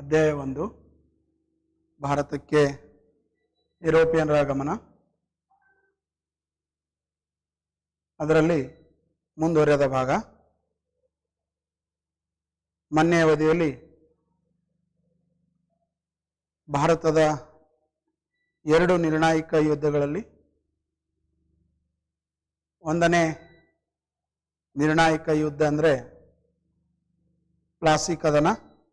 ಅಧ್ಯಾಯ ಒಂದು ಭಾರತಕ್ಕೆ ಯುರೋಪಿಯನ್ರ ಆಗಮನ ಅದರಲ್ಲಿ ಮುಂದುವರೆದ ಭಾಗ ಮೊನ್ನೆ ಅವಧಿಯಲ್ಲಿ ಭಾರತದ ಎರಡು ನಿರ್ಣಾಯಕ ಯುದ್ಧಗಳಲ್ಲಿ ಒಂದನೇ ನಿರ್ಣಾಯಕ ಯುದ್ಧ ಅಂದರೆ ಪ್ಲಾಸಿ ಕದನ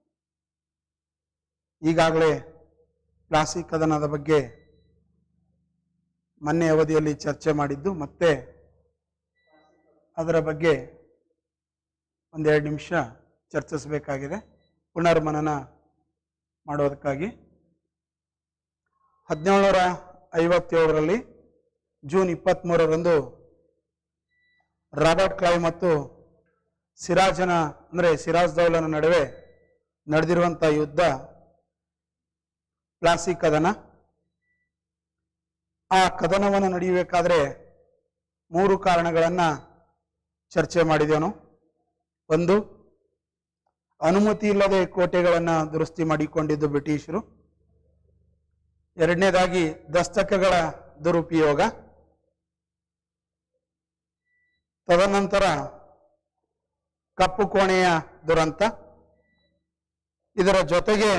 ಈಗಾಗಲೇ ಪ್ಲಾಸಿ ಕದನದ ಬಗ್ಗೆ ಮೊನ್ನೆ ಅವಧಿಯಲ್ಲಿ ಚರ್ಚೆ ಮಾಡಿದ್ದು ಮತ್ತೆ ಅದರ ಬಗ್ಗೆ ಒಂದೆರಡು ನಿಮಿಷ ಚರ್ಚಿಸಬೇಕಾಗಿದೆ ಪುನರ್ಮನನ ಮಾಡೋದಕ್ಕಾಗಿ ಹದಿನೇಳರ ಐವತ್ತೇಳರಲ್ಲಿ ಜೂನ್ ಇಪ್ಪತ್ತ್ಮೂರರಂದು ರಾಬರ್ಟ್ ಕ್ಲೈವ್ ಮತ್ತು ಸಿರಾಜನ ಅಂದರೆ ಸಿರಾಜ್ ದೌಲನ ನಡುವೆ ನಡೆದಿರುವಂಥ ಯುದ್ಧ ಪ್ಲಾಸಿ ಕದನ ಆ ಕದನವನ್ನು ನಡೆಯಬೇಕಾದ್ರೆ ಮೂರು ಕಾರಣಗಳನ್ನು ಚರ್ಚೆ ಮಾಡಿದೆವು ಒಂದು ಅನುಮತಿ ಇಲ್ಲದೆ ಕೋಟೆಗಳನ್ನು ದುರಸ್ತಿ ಮಾಡಿಕೊಂಡಿದ್ದು ಬ್ರಿಟಿಷರು ಎರಡನೇದಾಗಿ ದಸ್ತಕಗಳ ದುರುಪಯೋಗ ತದನಂತರ ಕಪ್ಪು ಕೋಣೆಯ ದುರಂತ ಇದರ ಜೊತೆಗೆ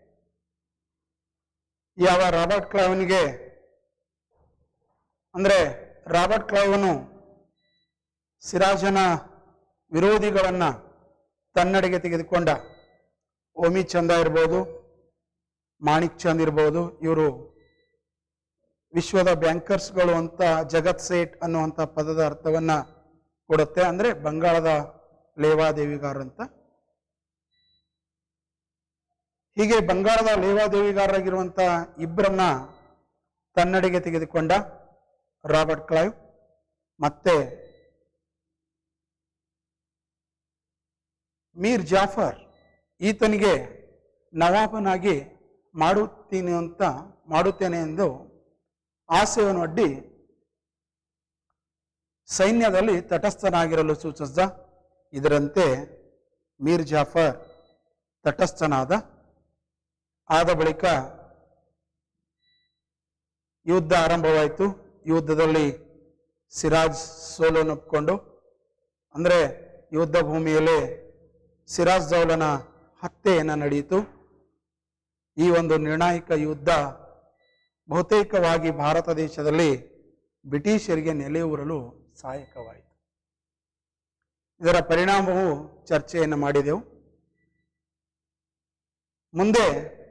ಯಾವ ರಾಬರ್ಟ್ ಕ್ಲೈವ್ನಿಗೆ ಅಂದರೆ ರಾಬರ್ಟ್ ಕ್ಲೈವನು ಸಿರಾಜನ ವಿರೋಧಿಗಳನ್ನು ತನ್ನಡೆಗೆ ತೆಗೆದುಕೊಂಡ ಓಮಿ ಚಂದ ಇರ್ಬೋದು ಮಾಣಿಕ್ ಚಂದ್ ಇರ್ಬೋದು ಇವರು ವಿಶ್ವದ ಬ್ಯಾಂಕರ್ಸ್ಗಳು ಅಂತ ಜಗತ್ ಸೇಟ್ ಅನ್ನುವಂಥ ಪದದ ಅರ್ಥವನ್ನ ಕೊಡುತ್ತೆ ಅಂದರೆ ಬಂಗಾಳದ ಲೇವಾದೇವಿಗಾರ ಅಂತ ಹೀಗೆ ಬಂಗಾಳದ ಲೇವಾದೇವಿಗಾರರಾಗಿರುವಂಥ ಇಬ್ಬರನ್ನ ತನ್ನಡೆಗೆ ತೆಗೆದುಕೊಂಡ ರಾಬರ್ಟ್ ಕ್ಲೈವ್ ಮತ್ತೆ ಮೀರ್ ಜಾಫರ್ ಈತನಿಗೆ ನವಾಬನಾಗಿ ಮಾಡುತ್ತೀನಿ ಅಂತ ಮಾಡುತ್ತೇನೆ ಎಂದು ಆಸೆಯನ್ನು ಅಡ್ಡಿ ಸೈನ್ಯದಲ್ಲಿ ತಟಸ್ಥನಾಗಿರಲು ಸೂಚಿಸಿದ ಇದರಂತೆ ಮೀರ್ ಜಾಫರ್ ತಟಸ್ಥನಾದ ಆದ ಬಳಿಕ ಯುದ್ಧ ಆರಂಭವಾಯಿತು ಯುದ್ಧದಲ್ಲಿ ಸಿರಾಜ್ ಸೋಲನ್ನೊಪ್ಪಿಕೊಂಡು ಅಂದರೆ ಯುದ್ಧ ಭೂಮಿಯಲ್ಲಿ ಸಿರಾಜ್ ದೌಲನ ಹತ್ಯೆಯನ್ನು ನಡೆಯಿತು ಈ ಒಂದು ನಿರ್ಣಾಯಕ ಯುದ್ಧ ಬಹುತೇಕವಾಗಿ ಭಾರತ ದೇಶದಲ್ಲಿ ಬ್ರಿಟಿಷರಿಗೆ ನೆಲೆಯೂರಲು ಸಹಾಯಕವಾಯಿತು ಇದರ ಪರಿಣಾಮವು ಚರ್ಚೆಯನ್ನು ಮಾಡಿದೆವು ಮುಂದೆ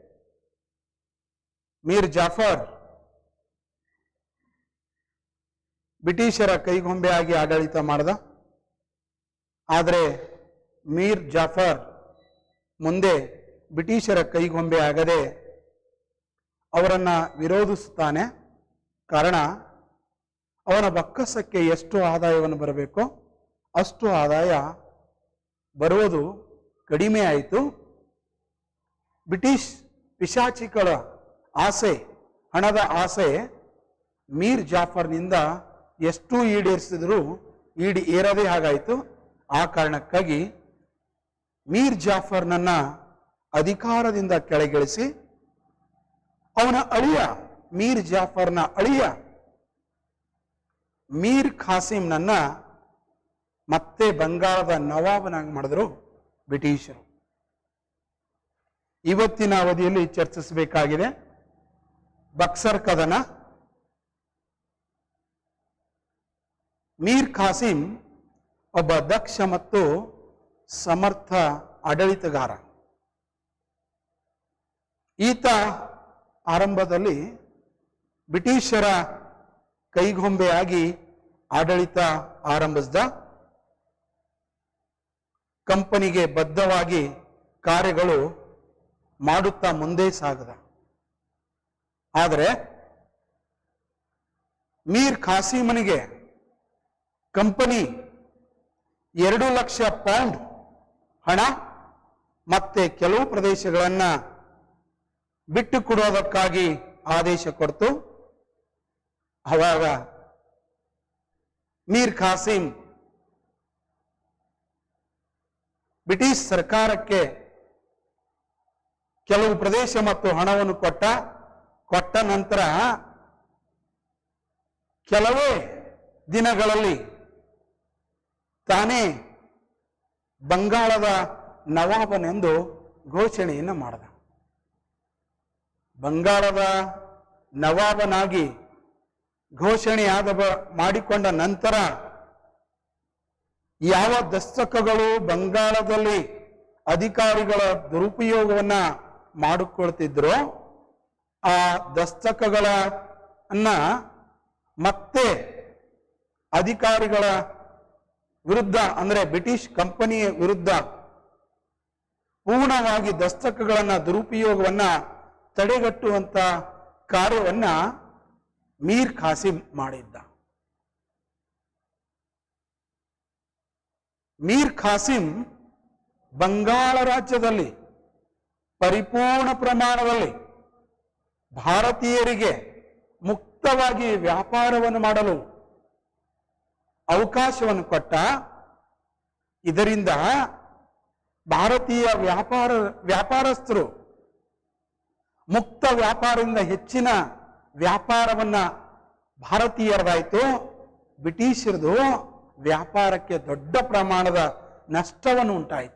ಮೀರ್ ಜಾಫರ್ ಬ್ರಿಟಿಷರ ಕೈಗೊಂಬೆಯಾಗಿ ಆಡಳಿತ ಮಾಡಿದ ಆದರೆ ಮೀರ್ ಜಾಫರ್ ಮುಂದೆ ಬ್ರಿಟಿಷರ ಕೈಗೊಂಬೆ ಆಗದೆ ಅವರನ್ನ ವಿರೋಧಿಸುತ್ತಾನೆ ಕಾರಣ ಅವನ ಬಕ್ಕಸಕ್ಕೆ ಎಷ್ಟು ಆದಾಯವನ್ನು ಬರಬೇಕೋ ಅಷ್ಟು ಆದಾಯ ಬರುವುದು ಕಡಿಮೆ ಆಯಿತು ಬ್ರಿಟಿಷ್ ಪಿಶಾಚಿಗಳ ಆಸೆ ಹಣದ ಆಸೆ ಮೀರ್ ಜಾಫರ್ನಿಂದ ಎಷ್ಟು ಈಡೇರಿಸಿದರೂ ಈಡಿ ಏರದೇ ಹಾಗಾಯಿತು ಆ ಕಾರಣಕ್ಕಾಗಿ ಮೀರ್ ಜಾಫರ್ನನ್ನ ಅಧಿಕಾರದಿಂದ ಕೆಳಗಿಳಿಸಿ ಅವನ ಅಳಿಯ ಮೀರ್ ಜಾಫರ್ನ ಅಳಿಯ ಮೀರ್ ಖಾಸಿಂನನ್ನ ಮತ್ತೆ ಬಂಗಾಳದ ನವಾಬನಾಗಿ ಮಾಡಿದ್ರು ಬ್ರಿಟಿಷರು ಇವತ್ತಿನ ಅವಧಿಯಲ್ಲಿ ಚರ್ಚಿಸಬೇಕಾಗಿದೆ ಬಕ್ಸರ್ ಕದನ ಮೀರ್ ಖಾಸಿಂ ಒಬ್ಬ ದಕ್ಷ ಮತ್ತು ಸಮರ್ಥ ಆಡಳಿತಗಾರ ಈತ ಆರಂಭದಲ್ಲಿ ಬ್ರಿಟಿಷರ ಕೈಗೊಂಬೆಯಾಗಿ ಆಡಳಿತ ಆರಂಭಿಸಿದ ಕಂಪನಿಗೆ ಬದ್ಧವಾಗಿ ಕಾರ್ಯಗಳು ಮಾಡುತ್ತಾ ಮುಂದೆ ಸಾಗದ ಆದರೆ ಮೀರ್ ಖಾಸಿಮನಿಗೆ ಕಂಪನಿ ಎರಡು ಲಕ್ಷ ಪೌಂಡ್ ಹಣ ಮತ್ತೆ ಕೆಲವು ಪ್ರದೇಶಗಳನ್ನು ಬಿಟ್ಟು ಕೊಡೋದಕ್ಕಾಗಿ ಆದೇಶ ಕೊಡ್ತು ಅವಾಗ ಮೀರ್ ಖಾಸಿಂ ಬ್ರಿಟಿಷ್ ಸರ್ಕಾರಕ್ಕೆ ಕೆಲವು ಪ್ರದೇಶ ಮತ್ತು ಹಣವನ್ನು ಕೊಟ್ಟ ಕೊಟ್ಟ ನಂತರ ಕೆಲವೇ ದಿನಗಳಲ್ಲಿ ತಾನೇ ಬಂಗಾಳದ ನವಾಬನೆಂದು ಘೋಷಣೆಯನ್ನು ಮಾಡಿದ ಬಂಗಾಳದ ನವಾಬನಾಗಿ ಘೋಷಣೆಯಾದ ಬ- ಮಾಡಿಕೊಂಡ ನಂತರ ಯಾವ ದಸ್ತಕಗಳು ಬಂಗಾಳದಲ್ಲಿ ಅಧಿಕಾರಿಗಳ ದುರುಪಯೋಗವನ್ನ ಮಾಡಿಕೊಳ್ತಿದ್ರೋ ಆ ದಸ್ತಕಗಳ ಅನ್ನ ಮತ್ತೆ ಅಧಿಕಾರಿಗಳ ವಿರುದ್ಧ ಅಂದ್ರೆ ಬ್ರಿಟಿಷ್ ಕಂಪನಿಯ ವಿರುದ್ಧ ಪೂರ್ಣವಾಗಿ ದಸ್ತಕಗಳನ್ನ ದುರುಪಯೋಗವನ್ನ ತಡೆಗಟ್ಟುವಂತ ಕಾರ್ಯವನ್ನ ಮೀರ್ ಖಾಸಿಂ ಮಾಡಿದ್ದ ಮೀರ್ ಖಾಸಿಂ ಬಂಗಾಳ ರಾಜ್ಯದಲ್ಲಿ ಪರಿಪೂರ್ಣ ಪ್ರಮಾಣದಲ್ಲಿ ಭಾರತೀಯರಿಗೆ ಮುಕ್ತವಾಗಿ ವ್ಯಾಪಾರವನ್ನು ಮಾಡಲು ಅವಕಾಶವನ್ನು ಕೊಟ್ಟ ಇದರಿಂದ ಭಾರತೀಯ ವ್ಯಾಪಾರ ವ್ಯಾಪಾರಸ್ಥರು ಮುಕ್ತ ವ್ಯಾಪಾರದಿಂದ ಹೆಚ್ಚಿನ ವ್ಯಾಪಾರವನ್ನ ಭಾರತೀಯರದಾಯಿತು ಬ್ರಿಟಿಷರದು ವ್ಯಾಪಾರಕ್ಕೆ ದೊಡ್ಡ ಪ್ರಮಾಣದ ನಷ್ಟವನ್ನು ಉಂಟಾಯಿತು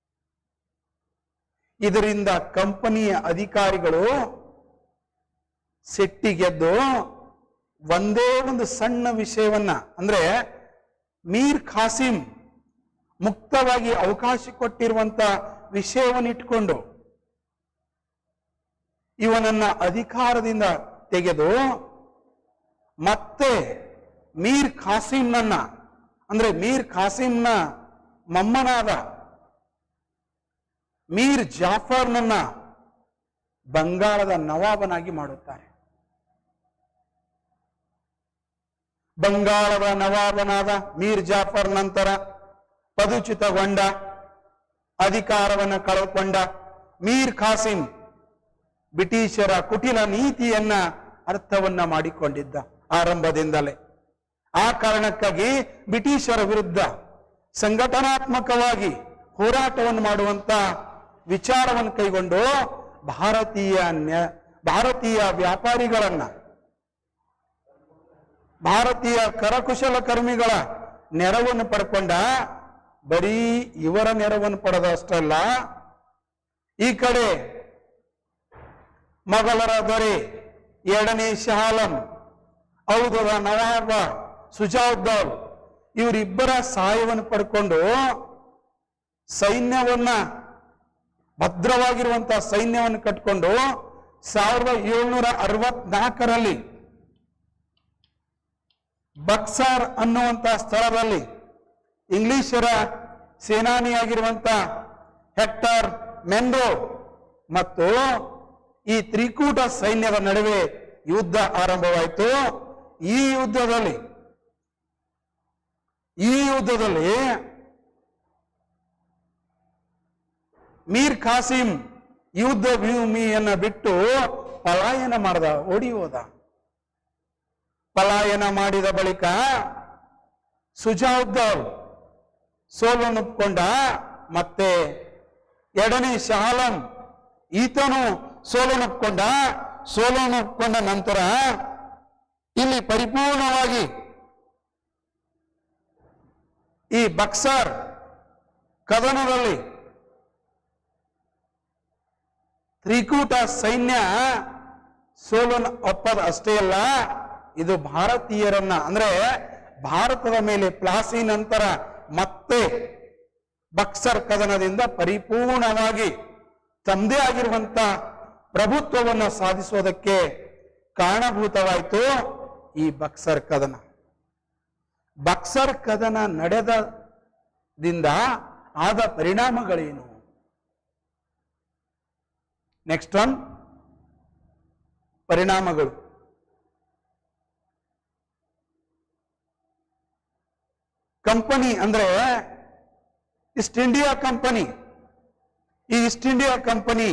ಇದರಿಂದ ಕಂಪನಿಯ ಅಧಿಕಾರಿಗಳು ಸಿಟ್ಟಿಗೆದ್ದು ಒಂದೇ ಒಂದು ಸಣ್ಣ ವಿಷಯವನ್ನ ಅಂದ್ರೆ ಮೀರ್ ಖಾಸಿಂ ಮುಕ್ತವಾಗಿ ಅವಕಾಶ ಕೊಟ್ಟಿರುವಂತ ವಿಷಯವನ್ನು ಇಟ್ಕೊಂಡು ಇವನನ್ನ ಅಧಿಕಾರದಿಂದ ತೆಗೆದು ಮತ್ತೆ ಮೀರ್ ಖಾಸಿಂನನ್ನ ಅಂದ್ರೆ ಮೀರ್ ಖಾಸಿಂನ ಮೊಮ್ಮನಾದ ಮೀರ್ ಜಾಫರ್ನನ್ನ ಬಂಗಾಳದ ನವಾಬನಾಗಿ ಮಾಡುತ್ತಾರೆ ಬಂಗಾಳದ ನವಾಬನಾದ ಮೀರ್ ಜಾಫರ್ ನಂತರ ಪದಚ್ಯುತಗೊಂಡ ಅಧಿಕಾರವನ್ನು ಕಳೆದುಕೊಂಡ ಮೀರ್ ಖಾಸಿಂ ಬ್ರಿಟಿಷರ ಕುಟಿಲ ನೀತಿಯನ್ನ ಅರ್ಥವನ್ನ ಮಾಡಿಕೊಂಡಿದ್ದ ಆರಂಭದಿಂದಲೇ ಆ ಕಾರಣಕ್ಕಾಗಿ ಬ್ರಿಟಿಷರ ವಿರುದ್ಧ ಸಂಘಟನಾತ್ಮಕವಾಗಿ ಹೋರಾಟವನ್ನು ಮಾಡುವಂತ ವಿಚಾರವನ್ನು ಕೈಗೊಂಡು ಭಾರತೀಯ ನ್ಯ- ಭಾರತೀಯ ವ್ಯಾಪಾರಿಗಳನ್ನ ಭಾರತೀಯ ಕರಕುಶಲ ಕರ್ಮಿಗಳ ನೆರವನ್ನು ಪಡ್ಕೊಂಡ ಬರೀ ಇವರ ನೆರವನ್ನು ಪಡೆದಷ್ಟಲ್ಲ ಈ ಕಡೆ ಮೊಘಲರ ದೊರೆ ಎರಡನೇ ಶಹಾಲಂ ಔಧದ ನವಾಬ ಸುಜಾউদ্দೌಲ್ ಇವರಿಬ್ಬರ ಸಹಾಯವನ್ನು ಪಡ್ಕೊಂಡು ಸೈನ್ಯವನ್ನ ಭದ್ರವಾಗಿರುವಂತಹ ಸೈನ್ಯವನ್ನು ಕಟ್ಕೊಂಡು ಸಾವಿರದ ಏಳ್ನೂರ ಅರವತ್ನಾಲ್ಕರಲ್ಲಿ ಬಕ್ಸಾರ್ ಅನ್ನುವಂತ ಸ್ಥಳದಲ್ಲಿ ಇಂಗ್ಲಿಷರ ಸೇನಾನಿಯಾಗಿರುವಂತ ಹೆಕ್ಟರ್ ಮೆನ್ರೋ ಮತ್ತು ಈ ತ್ರಿಕೂಟ ಸೈನ್ಯದ ನಡುವೆ ಯುದ್ಧ ಆರಂಭವಾಯಿತು ಈ ಯುದ್ಧದಲ್ಲಿ ಈ ಯುದ್ಧದಲ್ಲಿ ಮೀರ್ ಖಾಸಿಂ ಯುದ್ಧ ಭೂಮಿಯನ್ನ ಬಿಟ್ಟು ಪಲಾಯನ ಮಾಡ್ದ ಓಡಿ ಹೋದ ಪಲಾಯನ ಮಾಡಿದ ಬಳಿಕ ಸುಜಾউদ্দೌಲ್ ಸೋಲನ್ನುಕೊಂಡ ಮತ್ತೆ ಎರಡನೇ ಶಹಾಲಂ ಈತನು ಸೋಲನ್ನುಕೊಂಡ ಸೋಲನ್ನುಕೊಂಡ ನಂತರ ಇಲ್ಲಿ ಪರಿಪೂರ್ಣವಾಗಿ ಈ ಬಕ್ಸರ್ ಕದನದಲ್ಲಿ ತ್ರಿಕೂಟ ಸೈನ್ಯ ಸೋಲನ್ನು ಒಪ್ಪದ ಅಷ್ಟೇ ಅಲ್ಲ ಇದು ಭಾರತೀಯರನ್ನ ಅಂದ್ರೆ ಭಾರತದ ಮೇಲೆ ಪ್ಲಾಸಿ ನಂತರ ಮತ್ತೆ ಬಕ್ಸರ್ ಕದನದಿಂದ ಪರಿಪೂರ್ಣವಾಗಿ ತಮ್ಮದೇ ಆಗಿರುವಂತ ಪ್ರಭುತ್ವವನ್ನು ಸಾಧಿಸೋದಕ್ಕೆ ಕಾರಣಭೂತವಾಯಿತು ಈ ಬಕ್ಸರ್ ಕದನ ಬಕ್ಸರ್ ಕದನ ನಡೆದದಿಂದ ಆದ ಪರಿಣಾಮಗಳೇನು ನೆಕ್ಸ್ಟ್ ಒನ್ ಪರಿಣಾಮಗಳು ಕಂಪನಿ ಅಂದ್ರೆ ಈಸ್ಟ್ ಇಂಡಿಯಾ ಕಂಪನಿ ಈ ಈಸ್ಟ್ ಇಂಡಿಯಾ ಕಂಪನಿ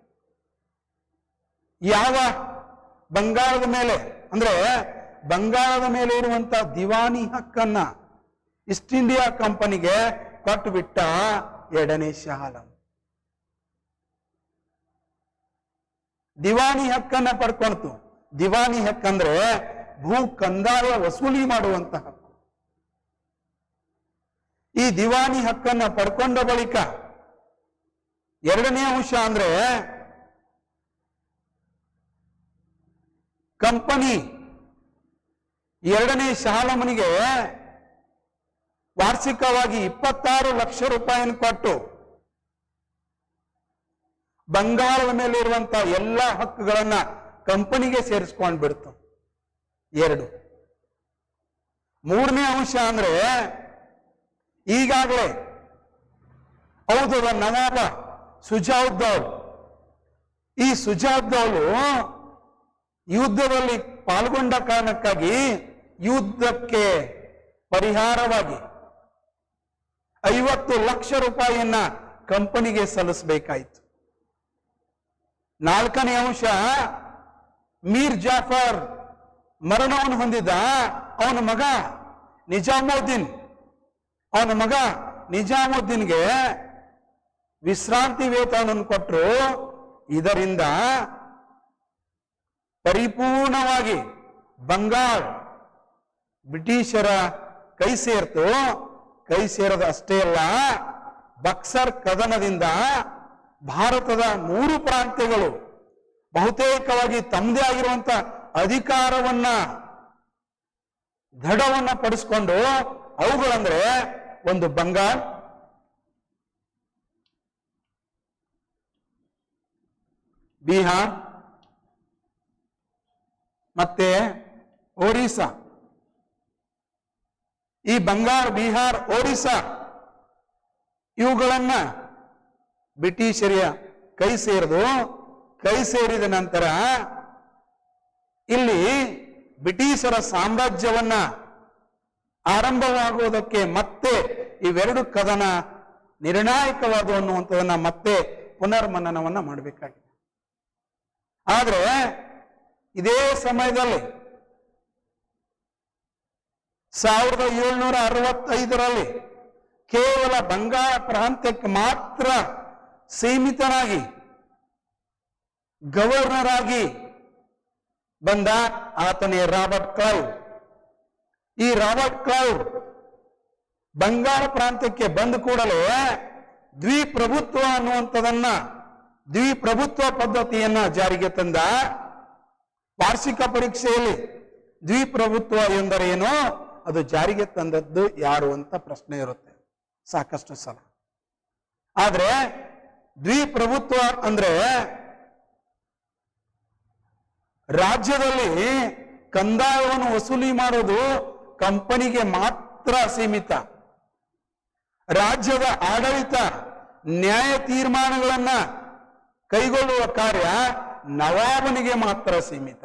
ಯಾವ ಬಂಗಾಳದ ಮೇಲೆ ಅಂದ್ರೆ ಬಂಗಾಳದ ಮೇಲೆ ಇರುವಂತ ದಿವಾನಿ ಹಕ್ಕನ್ನ ಈಸ್ಟ್ ಇಂಡಿಯಾ ಕಂಪನಿಗೆ ಕೊಟ್ಟು ಬಿಟ್ಟ ಎರಡನೇ ಶಹಾಲಂ ದಿವಾನಿ ಹಕ್ಕನ್ನ ಪಡ್ಕೊಳ್ತು ದಿವಾನಿ ಹಕ್ಕಂದ್ರೆ ಭೂ ಕಂದಾಯ ವಸೂಲಿ ಮಾಡುವಂತ ಹಕ್ಕು ಈ ದಿವಾನಿ ಹಕ್ಕನ್ನ ಪಡ್ಕೊಂಡ ಬಳಿಕ ಎರಡನೇ ಅಂಶ ಅಂದ್ರೆ ಕಂಪನಿ ಎರಡನೇ ಶಾಲಮನಿಗೆ ವಾರ್ಷಿಕವಾಗಿ ಇಪ್ಪತ್ತಾರು ಲಕ್ಷ ರೂಪಾಯಿಯನ್ನು ಕೊಟ್ಟು ಬಂಗಾಳದ ಮೇಲೆ ಇರುವಂತಹ ಎಲ್ಲ ಹಕ್ಕುಗಳನ್ನ ಕಂಪನಿಗೆ ಸೇರಿಸ್ಕೊಂಡು ಬಿಡ್ತು ಎರಡು ಮೂರನೇ ಅಂಶ ಅಂದ್ರೆ ಈಗಾಗಲೇ ಔಧದ ನವಾಬ ಸುಜಾವ್ದೌಲ್ ಈ ಸುಜಾವ್ದೌಲು ಯುದ್ಧದಲ್ಲಿ ಪಾಲ್ಗೊಂಡ ಕಾರಣಕ್ಕಾಗಿ ಯುದ್ಧಕ್ಕೆ ಪರಿಹಾರವಾಗಿ ಐವತ್ತು ಲಕ್ಷ ರೂಪಾಯಿಯನ್ನ ಕಂಪನಿಗೆ ಸಲ್ಲಿಸಬೇಕಾಯಿತು ನಾಲ್ಕನೇ ಅಂಶ ಮೀರ್ ಜಾಫರ್ ಮರಣವನ್ನು ಹೊಂದಿದ ಅವನ ಮಗ ನಿಜಾಮುದ್ದೀನ್ ಅವನ ಮಗ ನಿಜಾಮುದ್ದೀನ್ಗೆ ವಿಶ್ರಾಂತಿ ವೇತನವನ್ನು ಕೊಟ್ಟರು ಇದರಿಂದ ಪರಿಪೂರ್ಣವಾಗಿ ಬಂಗಾಳ್ ಬ್ರಿಟಿಷರ ಕೈ ಸೇರ್ತು ಕೈ ಸೇರದ ಅಷ್ಟೇ ಅಲ್ಲ ಬಕ್ಸರ್ ಕದನದಿಂದ ಭಾರತದ ಮೂರು ಪ್ರಾಂತ್ಯಗಳು ಬಹುತೇಕವಾಗಿ ತಮ್ಮದೇ ಆಗಿರುವಂತ ಅಧಿಕಾರವನ್ನ ದೃಢವನ್ನ ಪಡಿಸ್ಕೊಂಡು ಅವುಗಳಂದ್ರೆ ಒಂದು ಬಂಗಾಲ್ ಬಿಹಾರ್ ಮತ್ತೆ ಒರಿಸ್ಸಾ ಈ ಬಂಗಾರ್ ಬಿಹಾರ್ ಒರಿಸ್ಸಾ ಇವುಗಳನ್ನ ಬ್ರಿಟಿಷರಿಯ ಕೈ ಸೇರಿದು ಕೈ ಸೇರಿದ ನಂತರ ಇಲ್ಲಿ ಬ್ರಿಟಿಷರ ಸಾಮ್ರಾಜ್ಯವನ್ನ ಆರಂಭವಾಗುವುದಕ್ಕೆ ಮತ್ತೆ ಇವೆರಡು ಕದನ ನಿರ್ಣಾಯಕವಾದ ಅನ್ನುವಂಥದನ್ನ ಮತ್ತೆ ಪುನರ್ಮನನವನ್ನ ಮಾಡಬೇಕಾಗಿದೆ ಆದ್ರೆ ಇದೇ ಸಮಯದಲ್ಲಿ ಸಾವಿರದ ಏಳ್ನೂರ ಅರವತ್ತೈದರಲ್ಲಿ ಕೇವಲ ಬಂಗಾಳ ಪ್ರಾಂತ್ಯಕ್ಕೆ ಮಾತ್ರ ಸೀಮಿತನಾಗಿ ಗವರ್ನರ್ ಆಗಿ ಬಂದ ಆತನೇ ರಾಬರ್ಟ್ ಕ್ಲೈವ್ ಈ ರಾಬರ್ಟ್ ಕ್ಲೈವ್ ಬಂಗಾಳ ಪ್ರಾಂತ್ಯಕ್ಕೆ ಬಂದ ಕೂಡಲೇ ದ್ವಿಪ್ರಭುತ್ವ ಅನ್ನುವಂಥದನ್ನ ದ್ವಿಪ್ರಭುತ್ವ ಪದ್ಧತಿಯನ್ನ ಜಾರಿಗೆ ತಂದ ವಾರ್ಷಿಕ ಪರೀಕ್ಷೆಯಲ್ಲಿ ದ್ವಿಪ್ರಭುತ್ವ ಎಂದರೇನು ಅದು ಜಾರಿಗೆ ತಂದದ್ದು ಯಾರು ಅಂತ ಪ್ರಶ್ನೆ ಇರುತ್ತೆ ಸಾಕಷ್ಟು ಸಲ ಆದ್ರೆ ದ್ವಿಪ್ರಭುತ್ವ ಅಂದ್ರೆ ರಾಜ್ಯದಲ್ಲಿ ಕಂದಾಯವನ್ನು ವಸೂಲಿ ಮಾಡೋದು ಕಂಪನಿಗೆ ಮಾತ್ರ ಸೀಮಿತ ರಾಜ್ಯದ ಆಡಳಿತ ನ್ಯಾಯ ತೀರ್ಮಾನಗಳನ್ನ ಕೈಗೊಳ್ಳುವ ಕಾರ್ಯ ನವಾಬನಿಗೆ ಮಾತ್ರ ಸೀಮಿತ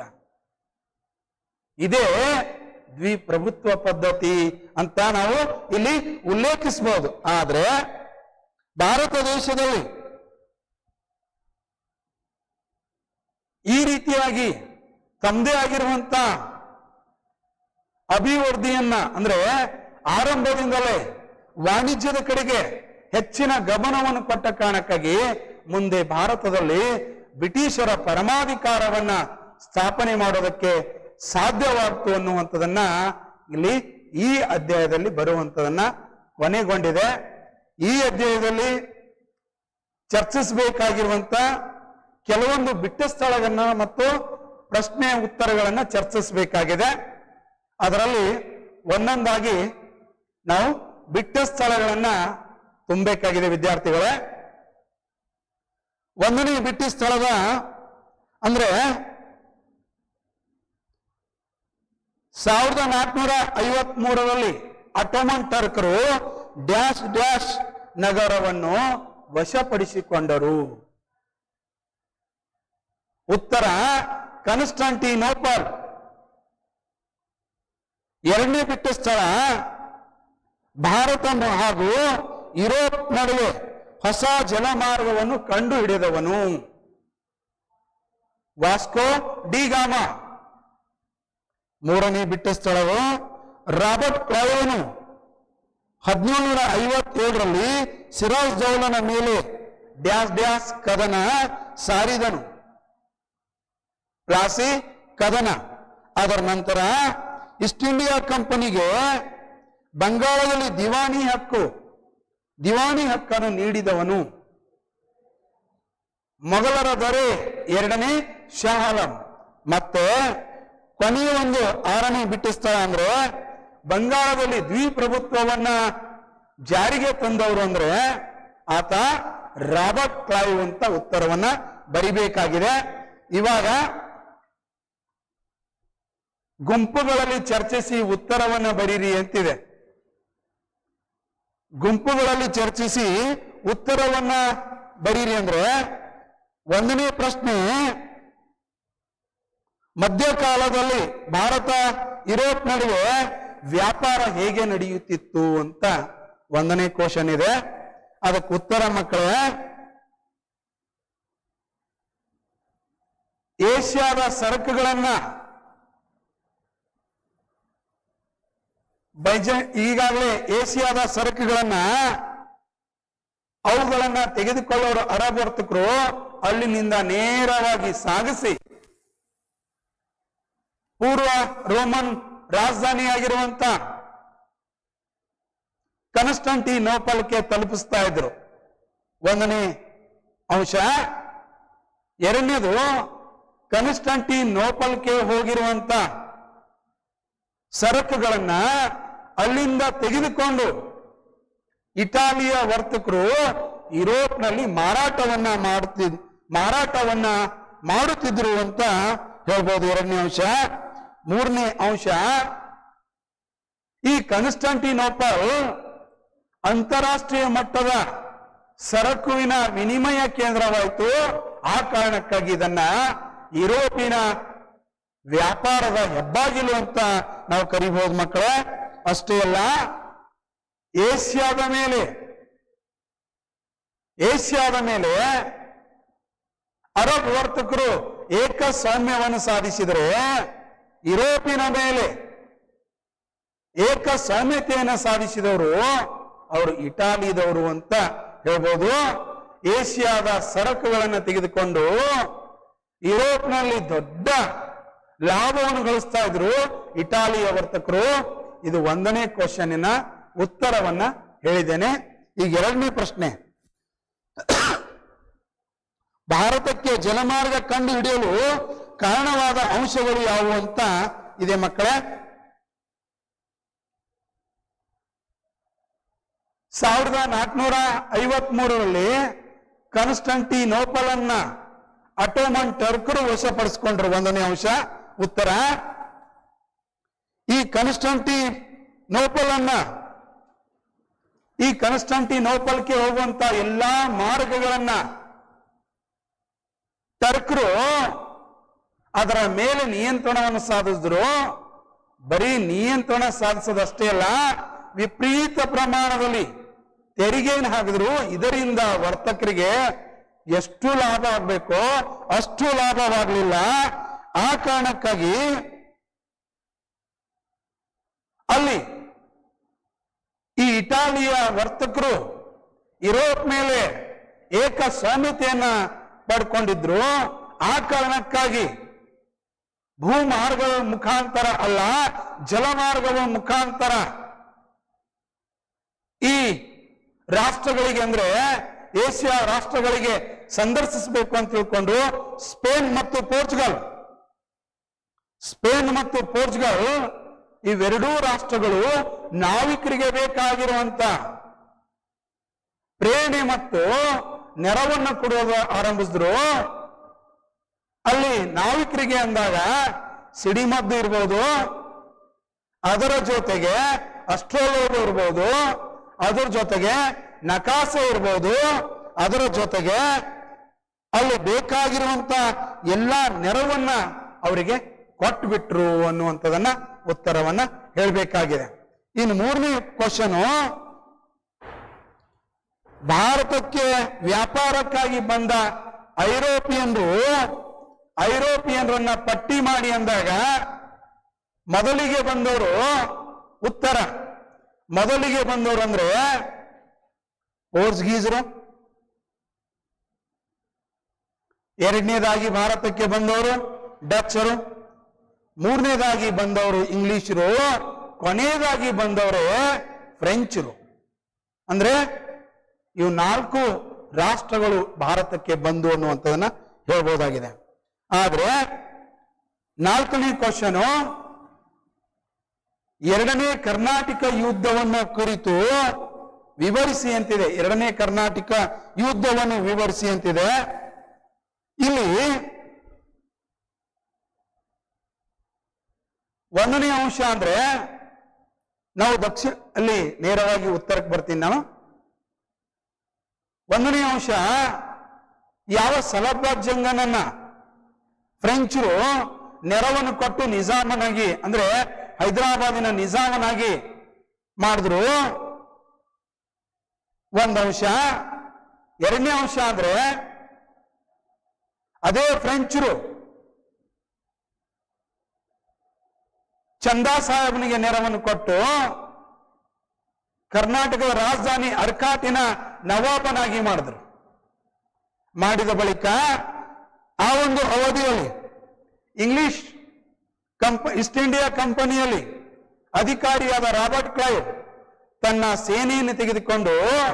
ಇದೇ ದ್ವಿಪ್ರಭುತ್ವ ಪದ್ಧತಿ ಅಂತ ನಾವು ಇಲ್ಲಿ ಉಲ್ಲೇಖಿಸಬಹುದು ಆದ್ರೆ ಭಾರತ ದೇಶದಲ್ಲಿ ಈ ರೀತಿಯಾಗಿ ತಮ್ಮದೇ ಆಗಿರುವಂತ ಅಭಿವೃದ್ಧಿಯನ್ನ ಅಂದ್ರೆ ಆರಂಭದಿಂದಲೇ ವಾಣಿಜ್ಯದ ಕಡೆಗೆ ಹೆಚ್ಚಿನ ಗಮನವನ್ನು ಕೊಟ್ಟ ಕಾರಣಕ್ಕಾಗಿ ಮುಂದೆ ಭಾರತದಲ್ಲಿ ಬ್ರಿಟಿಷರ ಪರಮಾಧಿಕಾರವನ್ನ ಸ್ಥಾಪನೆ ಮಾಡೋದಕ್ಕೆ ಸಾಧ್ಯವಾಗ್ತು ಅನ್ನುವಂಥದನ್ನ ಇಲ್ಲಿ ಈ ಅಧ್ಯಾಯದಲ್ಲಿ ಬರುವಂಥದನ್ನ ಕೊನೆಗೊಂಡಿದೆ ಈ ಅಧ್ಯಾಯದಲ್ಲಿ ಚರ್ಚಿಸಬೇಕಾಗಿರುವಂತ ಕೆಲವೊಂದು ಬಿಟ್ಟ ಸ್ಥಳಗಳನ್ನ ಮತ್ತು ಪ್ರಶ್ನೆ ಉತ್ತರಗಳನ್ನ ಚರ್ಚಿಸಬೇಕಾಗಿದೆ ಅದರಲ್ಲಿ ಒಂದೊಂದಾಗಿ ನಾವು ಬಿಟ್ಟ ಸ್ಥಳಗಳನ್ನ ತುಂಬಬೇಕಾಗಿದೆ ವಿದ್ಯಾರ್ಥಿಗಳೇ ಒಂದನೇ ಬಿಟ್ಟಿ ಸ್ಥಳದ ಅಂದ್ರೆ ಸಾವಿರದ ನಾಲ್ಕುನೂರ ಐವತ್ ಮೂರರಲ್ಲಿ ಅಟೋಮನ್ ಟರ್ಕರು ಡ್ಯಾಶ್ ಡ್ಯಾಶ್ ನಗರವನ್ನು ವಶಪಡಿಸಿಕೊಂಡರು ಉತ್ತರ ಕನ್ಸ್ಟಂಟಿನೋಪಲ್ ಎರಡನೇ ಬಿಟ್ಟ ಸ್ಥಳ ಭಾರತ ಹಾಗೂ ಯುರೋಪ್ ನಡುವೆ ಹೊಸ ಜಲಮಾರ್ಗವನ್ನು ಕಂಡು ಹಿಡಿದವನು ವಾಸ್ಕೋ ಡಿಗಾಮ ಮೂರನೇ ಬಿಟ್ಟ ಸ್ಥಳವು ರಾಬರ್ಟ್ ಕ್ಲೈವನು ಹದಿನೇಳುನೂರ ಐವತ್ತೇಳರಲ್ಲಿ ಸಿರಾಜ್ ದೌಲನ ಮೇಲೆ ಡ್ಯಾಸ್ ಡ್ಯಾಸ್ ಕದನ ಸಾರಿದನು ಪ್ಲಾಸಿ ಕದನ ಅದರ ನಂತರ ಈಸ್ಟ್ ಇಂಡಿಯಾ ಕಂಪನಿಗೆ ಬಂಗಾಳದಲ್ಲಿ ದಿವಾನಿ ಹಕ್ಕು ದಿವಾನಿ ಹಕ್ಕನ್ನು ನೀಡಿದವನು ಮೊಘಲರ ದೊರೆ ಎರಡನೇ ಶಾ ಆಲಂ ಮತ್ತೆ ಕೊನೆಯ ಒಂದು ಆರನೇ ಬಿಟ್ಟಿಸ್ತಾಳ ಅಂದ್ರೆ ಬಂಗಾಳದಲ್ಲಿ ದ್ವಿಪ್ರಭುತ್ವವನ್ನ ಜಾರಿಗೆ ತಂದವರು ಅಂದ್ರೆ ಆತ ರಾಬರ್ಟ್ ಕ್ಲೈವ್ ಅಂತ ಉತ್ತರವನ್ನ ಬರಿಬೇಕಾಗಿದೆ ಇವಾಗ ಗುಂಪುಗಳಲ್ಲಿ ಚರ್ಚಿಸಿ ಉತ್ತರವನ್ನ ಬರೀರಿ ಅಂತಿದೆ ಗುಂಪುಗಳಲ್ಲಿ ಚರ್ಚಿಸಿ ಉತ್ತರವನ್ನ ಬರೀರಿ ಅಂದ್ರೆ ಒಂದನೇ ಪ್ರಶ್ನೆ ಮಧ್ಯಕಾಲದಲ್ಲಿ ಭಾರತ ಯುರೋಪ್ ನಡುವೆ ವ್ಯಾಪಾರ ಹೇಗೆ ನಡೆಯುತ್ತಿತ್ತು ಅಂತ ಒಂದನೇ ಕ್ವಶನ್ ಇದೆ ಅದಕ್ಕೆ ಉತ್ತರ ಮಕ್ಕಳೇ ಏಷ್ಯಾದ ಸರಕುಗಳನ್ನ ಬೈಜ ಈಗಾಗಲೇ ಏಷ್ಯಾದ ಸರಕುಗಳನ್ನ ಅವುಗಳನ್ನ ತೆಗೆದುಕೊಳ್ಳೋರು ಅರಬ್ ವರ್ತಕರು ಅಲ್ಲಿನಿಂದ ನೇರವಾಗಿ ಸಾಗಿಸಿ ಪೂರ್ವ ರೋಮನ್ ರಾಜಧಾನಿಯಾಗಿರುವಂತ ಕನ್ಸ್ಟಂಟಿ ನೋಪಲ್ಗೆ ತಲುಪಿಸ್ತಾ ಇದ್ರು ಒಂದನೇ ಅಂಶ ಎರಡನೇದು ಕನ್ಸ್ಟಂಟಿ ನೋಪಲ್ಗೆ ಹೋಗಿರುವಂತ ಸರಕುಗಳನ್ನ ಅಲ್ಲಿಂದ ತೆಗೆದುಕೊಂಡು ಇಟಾಲಿಯ ವರ್ತಕರು ಯುರೋಪ್ನಲ್ಲಿ ಮಾರಾಟವನ್ನ ಮಾಡುತ್ತಿದ್ ಮಾರಾಟವನ್ನ ಮಾಡುತ್ತಿದ್ರು ಅಂತ ಹೇಳ್ಬೋದು ಎರಡನೇ ಅಂಶ ಮೂರನೇ ಅಂಶ ಈ ಕನ್ಸ್ಟಂಟಿನೋಪಲ್ ಅಂತಾರಾಷ್ಟ್ರೀಯ ಮಟ್ಟದ ಸರಕುವಿನ ವಿನಿಮಯ ಕೇಂದ್ರವಾಯಿತು ಆ ಕಾರಣಕ್ಕಾಗಿ ಇದನ್ನ ಯುರೋಪಿನ ವ್ಯಾಪಾರದ ಹೆಬ್ಬಾಗಿಲು ಅಂತ ನಾವು ಕರಿಬಹುದು ಮಕ್ಕಳೇ ಅಷ್ಟೇ ಅಲ್ಲ ಏಷ್ಯಾದ ಮೇಲೆ ಏಷ್ಯಾದ ಮೇಲೆ ಅರಬ್ ವರ್ತಕರು ಏಕಸ್ವಾಮ್ಯವನ್ನು ಸಾಧಿಸಿದರೆ ಯುರೋಪಿನ ಮೇಲೆ ಏಕಸ್ವಾಮ್ಯತೆಯನ್ನು ಸಾಧಿಸಿದವರು ಅವರು ಇಟಾಲಿದವರು ಅಂತ ಹೇಳ್ಬೋದು ಏಷ್ಯಾದ ಸರಕುಗಳನ್ನು ತೆಗೆದುಕೊಂಡು ಯುರೋಪ್ನಲ್ಲಿ ದೊಡ್ಡ ಲಾಭವನ್ನು ಗಳಿಸ್ತಾ ಇದ್ರು ಇಟಾಲಿಯ ವರ್ತಕರು ಇದು ಒಂದನೇ ಕ್ವಶನ್ನಿನ ಉತ್ತರವನ್ನ ಹೇಳಿದ್ದೇನೆ ಈಗ ಎರಡನೇ ಪ್ರಶ್ನೆ ಭಾರತಕ್ಕೆ ಜಲಮಾರ್ಗ ಕಂಡು ಹಿಡಿಯಲು ಕಾರಣವಾದ ಅಂಶಗಳು ಯಾವುವು ಅಂತ ಇದೆ ಮಕ್ಕಳೇ ಸಾವಿರದ ನಾಲ್ಕುನೂರ ಐವತ್ ಮೂರರಲ್ಲಿ ಕನ್ಸ್ಟಂಟಿ ನೋಪಲ್ ಅನ್ನ ಅಟೋಮನ್ ಟರ್ಕರು ವಶಪಡಿಸಿಕೊಂಡ್ರು ಒಂದನೇ ಅಂಶ ಉತ್ತರ ಈ ಕನ್ಸ್ಟಂಟಿ ನೋಪಲ್ ಅನ್ನ ಈ ಕನ್ಸ್ಟಂಟಿ ನೋಪಲ್ಗೆ ಹೋಗುವಂತ ಎಲ್ಲಾ ಮಾರ್ಗಗಳನ್ನ ಟರ್ಕರು ಅದರ ಮೇಲೆ ನಿಯಂತ್ರಣವನ್ನು ಸಾಧಿಸಿದ್ರು ಬರೀ ನಿಯಂತ್ರಣ ಸಾಧಿಸೋದಷ್ಟೇ ಅಲ್ಲ ವಿಪರೀತ ಪ್ರಮಾಣದಲ್ಲಿ ತೆರಿಗೆಯನ್ನು ಹಾಕಿದ್ರು ಇದರಿಂದ ವರ್ತಕರಿಗೆ ಎಷ್ಟು ಲಾಭ ಆಗ್ಬೇಕೋ ಅಷ್ಟು ಲಾಭವಾಗಲಿಲ್ಲ ಆ ಕಾರಣಕ್ಕಾಗಿ ಅಲ್ಲಿ ಈ ಇಟಾಲಿಯ ವರ್ತಕರು ಯುರೋಪ್ ಮೇಲೆ ಏಕಸ್ವಾಮ್ಯತೆಯನ್ನ ಪಡ್ಕೊಂಡಿದ್ರು ಆ ಕಾರಣಕ್ಕಾಗಿ ಭೂಮಾರ್ಗದ ಮುಖಾಂತರ ಅಲ್ಲ ಜಲಮಾರ್ಗದ ಮುಖಾಂತರ ಈ ರಾಷ್ಟ್ರಗಳಿಗೆ ಅಂದ್ರೆ ಏಷ್ಯಾ ರಾಷ್ಟ್ರಗಳಿಗೆ ಸಂದರ್ಶಿಸಬೇಕು ಅಂತ ತಿಳ್ಕೊಂಡು ಸ್ಪೇನ್ ಮತ್ತು ಪೋರ್ಚುಗಲ್ ಸ್ಪೇನ್ ಮತ್ತು ಪೋರ್ಚುಗಲ್ ಇವೆರಡೂ ರಾಷ್ಟ್ರಗಳು ನಾವಿಕರಿಗೆ ಬೇಕಾಗಿರುವಂತ ಪ್ರೇರಣೆ ಮತ್ತು ನೆರವನ್ನು ಕೊಡೋದು ಆರಂಭಿಸಿದ್ರು ಅಲ್ಲಿ ನಾವಿಕರಿಗೆ ಅಂದಾಗ ಸಿಡಿಮದ್ದು ಇರ್ಬೋದು ಅದರ ಜೊತೆಗೆ ಅಸ್ಟ್ರೋಲೋಗೋ ಇರ್ಬೋದು ಅದರ ಜೊತೆಗೆ ನಕಾಸೆ ಇರ್ಬೋದು ಅದರ ಜೊತೆಗೆ ಅಲ್ಲಿ ಬೇಕಾಗಿರುವಂತ ಎಲ್ಲಾ ನೆರವನ್ನ ಅವರಿಗೆ ಕೊಟ್ಟು ಬಿಟ್ರು ಅನ್ನುವಂಥದನ್ನ ಉತ್ತರವನ್ನ ಹೇಳಬೇಕಾಗಿದೆ ಇನ್ನು ಮೂರನೇ ಕ್ವಶನು ಭಾರತಕ್ಕೆ ವ್ಯಾಪಾರಕ್ಕಾಗಿ ಬಂದ ಐರೋಪಿಯನ್ರು ಐರೋಪಿಯನ್ರನ್ನ ಪಟ್ಟಿ ಮಾಡಿ ಅಂದಾಗ ಮೊದಲಿಗೆ ಬಂದವರು ಉತ್ತರ ಮೊದಲಿಗೆ ಬಂದವರು ಅಂದ್ರೆ ಪೋರ್ಚುಗೀಸರು ಎರಡನೇದಾಗಿ ಭಾರತಕ್ಕೆ ಬಂದವರು ಡಚ್ಚರು ಮೂರನೇದಾಗಿ ಬಂದವರು ಇಂಗ್ಲಿಷರು ಕೊನೆಯದಾಗಿ ಬಂದವರು ಫ್ರೆಂಚರು ಅಂದ್ರೆ ಇವು ನಾಲ್ಕು ರಾಷ್ಟ್ರಗಳು ಭಾರತಕ್ಕೆ ಬಂದು ಅನ್ನುವಂಥದ್ದನ್ನ ಹೇಳ್ಬೋದಾಗಿದೆ ಆದ್ರೆ ನಾಲ್ಕನೇ ಕ್ವಶನ್ ಎರಡನೇ ಕರ್ನಾಟಕ ಯುದ್ಧವನ್ನು ಕುರಿತು ವಿವರಿಸಿ ಅಂತಿದೆ ಎರಡನೇ ಕರ್ನಾಟಕ ಯುದ್ಧವನ್ನು ವಿವರಿಸಿ ಅಂತಿದೆ ಇಲ್ಲಿ ಒಂದನೇ ಅಂಶ ಅಂದ್ರೆ ನಾವು ದಕ್ಷಿಣ ಅಲ್ಲಿ ನೇರವಾಗಿ ಉತ್ತರಕ್ಕೆ ಬರ್ತೀನಿ ನಾನು ಒಂದನೇ ಅಂಶ ಯಾವ ಸಲಭಾಜಂಗನನ್ನ ಫ್ರೆಂಚರು ನೆರವನ್ನು ಕೊಟ್ಟು ನಿಜಾಮನಾಗಿ ಅಂದ್ರೆ ಹೈದರಾಬಾದಿನ ನಿಜಾಮನಾಗಿ ಮಾಡಿದ್ರು ಒಂದು ಅಂಶ ಎರಡನೇ ಅಂಶ ಅಂದ್ರೆ ಅದೇ ಫ್ರೆಂಚರು ಚಂದಾ ಸಾಹೇಬನಿಗೆ ನೆರವನ್ನು ಕೊಟ್ಟು ಕರ್ನಾಟಕದ ರಾಜಧಾನಿ ಅರ್ಕಾಟಿನ ನವಾಬನಾಗಿ ಮಾಡಿದ್ರು ಮಾಡಿದ ಬಳಿಕ ಆ ಒಂದು ಅವಧಿಯಲ್ಲಿ ಇಂಗ್ಲಿಷ್ ಕಂಪ ಈಸ್ಟ್ ಇಂಡಿಯಾ ಕಂಪನಿಯಲ್ಲಿ ಅಧಿಕಾರಿಯಾದ ರಾಬರ್ಟ್ ಕ್ಲೈವ್ ತನ್ನ ಸೇನೆಯನ್ನು ತೆಗೆದುಕೊಂಡು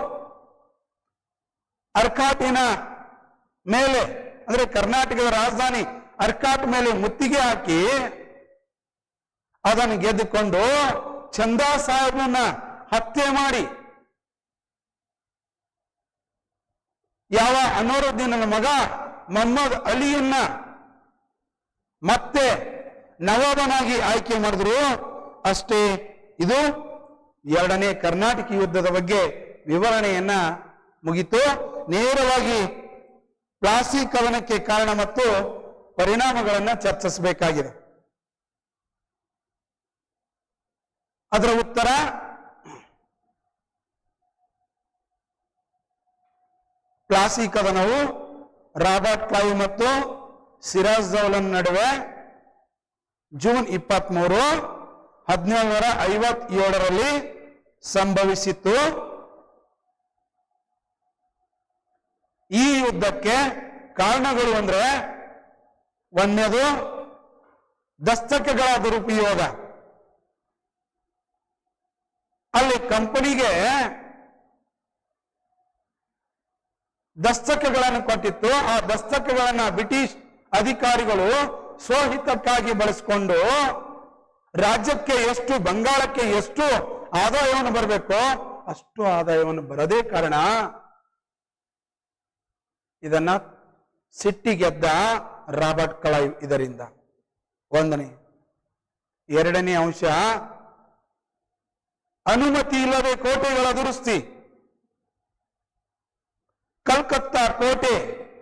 ಅರ್ಕಾಟಿನ ಮೇಲೆ ಅಂದ್ರೆ ಕರ್ನಾಟಕದ ರಾಜಧಾನಿ ಅರ್ಕಾಟ್ ಮೇಲೆ ಮುತ್ತಿಗೆ ಹಾಕಿ ಅದನ್ನು ಗೆದ್ದುಕೊಂಡು ಚಂದಾ ಸಾಹೇಬನನ್ನ ಹತ್ಯೆ ಮಾಡಿ ಯಾವ ಅನೋರುದ್ದೀನನ ಮಗ ಮೊಹಮ್ಮದ್ ಅಲಿಯನ್ನ ಮತ್ತೆ ನವಾಬನಾಗಿ ಆಯ್ಕೆ ಮಾಡಿದ್ರು ಅಷ್ಟೇ ಇದು ಎರಡನೇ ಕರ್ನಾಟಕ ಯುದ್ಧದ ಬಗ್ಗೆ ವಿವರಣೆಯನ್ನ ಮುಗಿತು ನೇರವಾಗಿ ಪ್ಲಾಸಿ ಕವನಕ್ಕೆ ಕಾರಣ ಮತ್ತು ಪರಿಣಾಮಗಳನ್ನ ಚರ್ಚಿಸಬೇಕಾಗಿದೆ ಅದರ ಉತ್ತರ ಪ್ಲಾಸಿ ಕದನವು ರಾಬರ್ಟ್ ಕ್ಲೈವ್ ಮತ್ತು ಸಿರಾಜ್ ದೌಲನ್ ನಡುವೆ ಜೂನ್ ಇಪ್ಪತ್ಮೂರು ಹದಿನೇಳನೂರ ಐವತ್ತೇಳರಲ್ಲಿ ಸಂಭವಿಸಿತ್ತು ಈ ಯುದ್ಧಕ್ಕೆ ಕಾರಣಗಳು ಅಂದ್ರೆ ಒಂದನೇದು ದಸ್ತಕಗಳ ದುರುಪಯೋಗ ಅಲ್ಲಿ ಕಂಪನಿಗೆ ದಸ್ತಕಗಳನ್ನು ಕೊಟ್ಟಿತ್ತು ಆ ದಸ್ತಕಗಳನ್ನ ಬ್ರಿಟಿಷ್ ಅಧಿಕಾರಿಗಳು ಸ್ವಹಿತಕ್ಕಾಗಿ ಬಳಸಿಕೊಂಡು ರಾಜ್ಯಕ್ಕೆ ಎಷ್ಟು ಬಂಗಾಳಕ್ಕೆ ಎಷ್ಟು ಆದಾಯವನ್ನು ಬರಬೇಕೋ ಅಷ್ಟು ಆದಾಯವನ್ನು ಬರದೇ ಕಾರಣ ಇದನ್ನ ಸಿಟ್ಟಿಗೆದ್ದ ರಾಬರ್ಟ್ ಕ್ಲೈವ್ ಇದರಿಂದ ಒಂದನೇ ಎರಡನೇ ಅಂಶ ಅನುಮತಿ ಇಲ್ಲದೆ ಕೋಟೆಗಳ ದುರಸ್ತಿ ಕಲ್ಕತ್ತಾ ಕೋಟೆ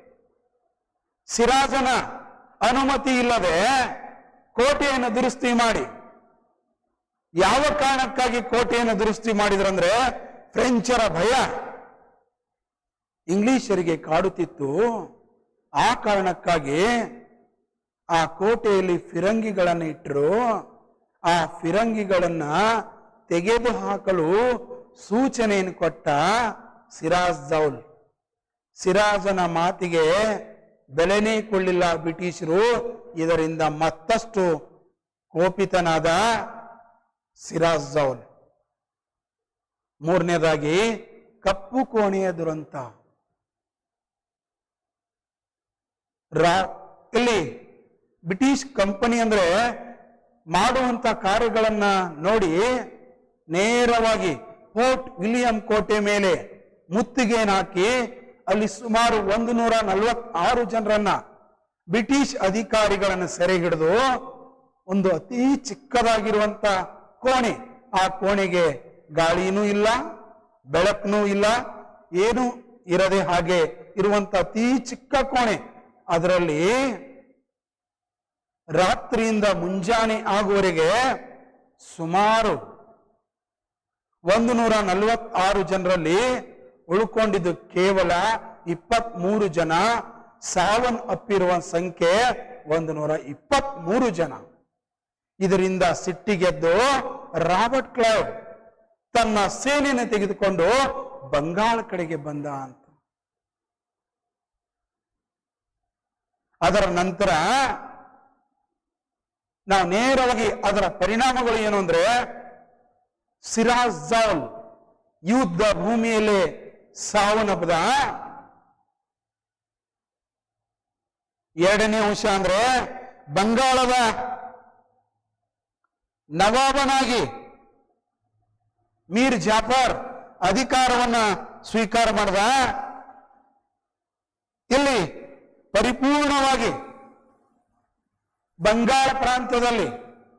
ಸಿರಾಜನ ಅನುಮತಿ ಇಲ್ಲದೆ ಕೋಟೆಯನ್ನು ದುರಸ್ತಿ ಮಾಡಿ ಯಾವ ಕಾರಣಕ್ಕಾಗಿ ಕೋಟೆಯನ್ನು ದುರಸ್ತಿ ಮಾಡಿದ್ರಂದ್ರೆ ಫ್ರೆಂಚರ ಭಯ ಇಂಗ್ಲಿಷರಿಗೆ ಕಾಡುತ್ತಿತ್ತು ಆ ಕಾರಣಕ್ಕಾಗಿ ಆ ಕೋಟೆಯಲ್ಲಿ ಫಿರಂಗಿಗಳನ್ನು ಇಟ್ಟರು ಆ ಫಿರಂಗಿಗಳನ್ನ ತೆಗೆದು ಹಾಕಲು ಸೂಚನೆಯನ್ನು ಕೊಟ್ಟ ಸಿರಾಜ್ ದೌಲ್ ಸಿರಾಜನ ಮಾತಿಗೆ ಬೆಲೆನೇ ಕೊಳ್ಳಿಲ್ಲ ಬ್ರಿಟಿಷರು ಇದರಿಂದ ಮತ್ತಷ್ಟು ಕೋಪಿತನಾದ ಸಿರಾಜ್ ದೌಲ್ ಮೂರನೇದಾಗಿ ಕಪ್ಪು ಕೋಣೆಯ ದುರಂತ ರಾ ಇಲ್ಲಿ ಬ್ರಿಟಿಷ್ ಕಂಪನಿ ಅಂದ್ರೆ ಮಾಡುವಂತ ಕಾರ್ಯಗಳನ್ನ ನೋಡಿ ನೇರವಾಗಿ ಫೋರ್ಟ್ ವಿಲಿಯಂ ಕೋಟೆ ಮೇಲೆ ಮುತ್ತಿಗೆಯನ್ನು ಹಾಕಿ ಅಲ್ಲಿ ಸುಮಾರು ಒಂದು ನೂರ ನಲವತ್ತಾರು ಜನರನ್ನ ಬ್ರಿಟಿಷ್ ಅಧಿಕಾರಿಗಳನ್ನು ಸೆರೆ ಹಿಡಿದು ಒಂದು ಅತಿ ಚಿಕ್ಕದಾಗಿರುವಂತ ಕೋಣೆ ಆ ಕೋಣೆಗೆ ಗಾಳಿನೂ ಇಲ್ಲ ಬೆಳಕನೂ ಇಲ್ಲ ಏನು ಇರದೆ ಹಾಗೆ ಇರುವಂತ ಅತಿ ಚಿಕ್ಕ ಕೋಣೆ ಅದರಲ್ಲಿ ರಾತ್ರಿಯಿಂದ ಮುಂಜಾನೆ ಆಗುವವರೆಗೆ ಸುಮಾರು ಒಂದು ನೂರ ನಲವತ್ತಾರು ಜನರಲ್ಲಿ ಉಳ್ಕೊಂಡಿದ್ದು ಕೇವಲ ಇಪ್ಪತ್ತ್ ಮೂರು ಜನ ಸಾವನ್ ಅಪ್ಪಿರುವ ಸಂಖ್ಯೆ ಒಂದು ನೂರ ಇಪ್ಪತ್ತ್ ಮೂರು ಜನ ಇದರಿಂದ ಸಿಟ್ಟಿಗೆದ್ದು ರಾಬರ್ಟ್ ಕ್ಲೈವ್ ತನ್ನ ಸೇನೆಯನ್ನು ತೆಗೆದುಕೊಂಡು ಬಂಗಾಳ ಕಡೆಗೆ ಬಂದ ಅಂತ ಅದರ ನಂತರ ನಾವು ನೇರವಾಗಿ ಅದರ ಪರಿಣಾಮಗಳು ಏನು ಅಂದ್ರೆ ಸಿರಾಜ್ ಜೌಲ್ ಯುದ್ಧ ಭೂಮಿಯಲ್ಲಿ ಸಾವನ್ನಪ್ಪದ ಎರಡನೇ ಅಂಶ ಅಂದ್ರೆ ಬಂಗಾಳದ ನವಾಬನಾಗಿ ಮೀರ್ ಜಾಫರ್ ಅಧಿಕಾರವನ್ನ ಸ್ವೀಕಾರ ಮಾಡಿದ ಇಲ್ಲಿ ಪರಿಪೂರ್ಣವಾಗಿ ಬಂಗಾಳ ಪ್ರಾಂತ್ಯದಲ್ಲಿ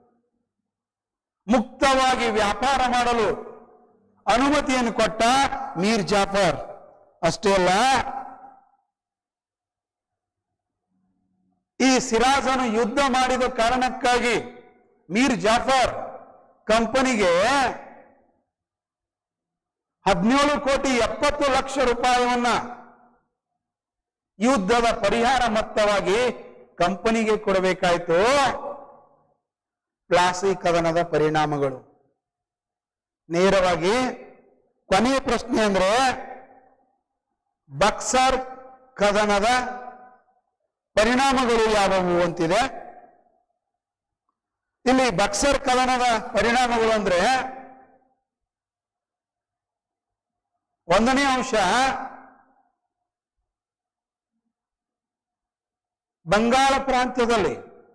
ಮುಕ್ತವಾಗಿ ವ್ಯಾಪಾರ ಮಾಡಲು ಅನುಮತಿಯನ್ನು ಕೊಟ್ಟ ಮೀರ್ ಜಾಫರ್ ಅಷ್ಟೇ ಅಲ್ಲ ಈ ಸಿರಾಜನು ಯುದ್ಧ ಮಾಡಿದ ಕಾರಣಕ್ಕಾಗಿ ಮೀರ್ ಜಾಫರ್ ಕಂಪನಿಗೆ ಹದಿನೇಳು ಕೋಟಿ ಎಪ್ಪತ್ತು ಲಕ್ಷ ರೂಪಾಯಿಯನ್ನ ಯುದ್ಧದ ಪರಿಹಾರ ಮೊತ್ತವಾಗಿ ಕಂಪನಿಗೆ ಕೊಡಬೇಕಾಯ್ತು ಪ್ಲಾಸಿ ಕದನದ ಪರಿಣಾಮಗಳು ನೇರವಾಗಿ ಕೊನೆಯ ಪ್ರಶ್ನೆ ಅಂದ್ರೆ ಬಕ್ಸರ್ ಕದನದ ಪರಿಣಾಮಗಳು ಯಾವುವು ಅಂತಿದೆ ಇಲ್ಲಿ ಬಕ್ಸರ್ ಕದನದ ಪರಿಣಾಮಗಳು ಅಂದ್ರೆ ಒಂದನೇ ಅಂಶ ಬಂಗಾಳ ಪ್ರಾಂತ್ಯದಲ್ಲಿ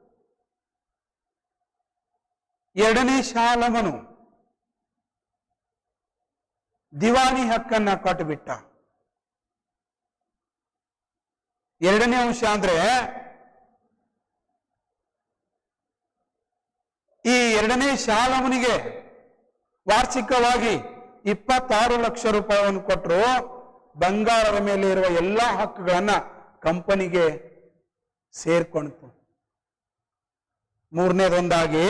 ಎರಡನೇ ಶಾಲಮನು ದಿವಾನಿ ಹಕ್ಕನ್ನ ಕೊಟ್ಟುಬಿಟ್ಟ ಎರಡನೇ ಅಂಶ ಅಂದ್ರೆ ಈ ಎರಡನೇ ಶಾಲಮನಿಗೆ ವಾರ್ಷಿಕವಾಗಿ ಇಪ್ಪತ್ತಾರು ಲಕ್ಷ ರೂಪಾಯಿಯನ್ನು ಕೊಟ್ಟರು ಬಂಗಾಳದ ಮೇಲೆ ಇರುವ ಎಲ್ಲಾ ಹಕ್ಕುಗಳನ್ನ ಕಂಪನಿಗೆ ಸೇರ್ಕೊಳ್ತು ಮೂರನೇದೊಂದಾಗಿ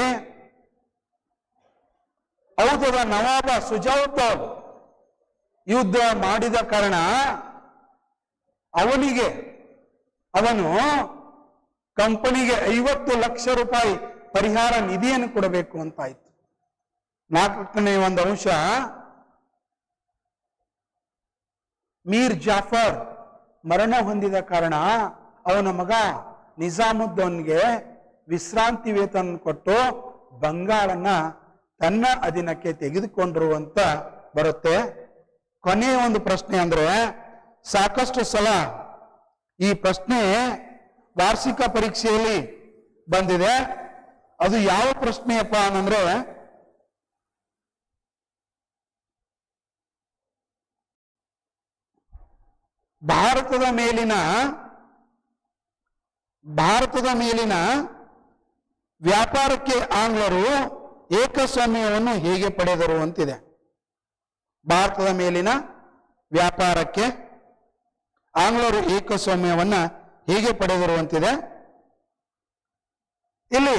ಔಧದ ನವಾಬ ಸುಜಾವುದ್ದಾವ್ ಯುದ್ಧ ಮಾಡಿದ ಕಾರಣ ಅವನಿಗೆ ಅವನು ಕಂಪನಿಗೆ ಐವತ್ತು ಲಕ್ಷ ರೂಪಾಯಿ ಪರಿಹಾರ ನಿಧಿಯನ್ನು ಕೊಡಬೇಕು ಅಂತಾಯ್ತು ನಾಲ್ಕನೇ ಒಂದು ಅಂಶ ಮೀರ್ ಜಾಫರ್ ಮರಣ ಹೊಂದಿದ ಕಾರಣ ಅವನ ಮಗ ನಿಜಾಮುದ್ದನ್ಗೆ ವಿಶ್ರಾಂತಿ ವೇತನ ಕೊಟ್ಟು ಬಂಗಾಳನ್ನ ತನ್ನ ಅಧೀನಕ್ಕೆ ತೆಗೆದುಕೊಂಡ್ರು ಅಂತ ಬರುತ್ತೆ ಕೊನೆಯ ಒಂದು ಪ್ರಶ್ನೆ ಅಂದ್ರೆ ಸಾಕಷ್ಟು ಸಲ ಈ ಪ್ರಶ್ನೆ ವಾರ್ಷಿಕ ಪರೀಕ್ಷೆಯಲ್ಲಿ ಬಂದಿದೆ ಅದು ಯಾವ ಪ್ರಶ್ನೆಯಪ್ಪ ಅಂತಂದ್ರೆ ಭಾರತದ ಮೇಲಿನ ಭಾರತದ ಮೇಲಿನ ವ್ಯಾಪಾರಕ್ಕೆ ಆಂಗ್ಲರು ಏಕಸ್ವಾಮ್ಯವನ್ನು ಹೇಗೆ ಪಡೆದರು ಅಂತಿದೆ ಭಾರತದ ಮೇಲಿನ ವ್ಯಾಪಾರಕ್ಕೆ ಆಂಗ್ಲರು ಏಕಸ್ವಾಮ್ಯವನ್ನ ಹೇಗೆ ಪಡೆದರು ಅಂತಿದೆ ಇಲ್ಲಿ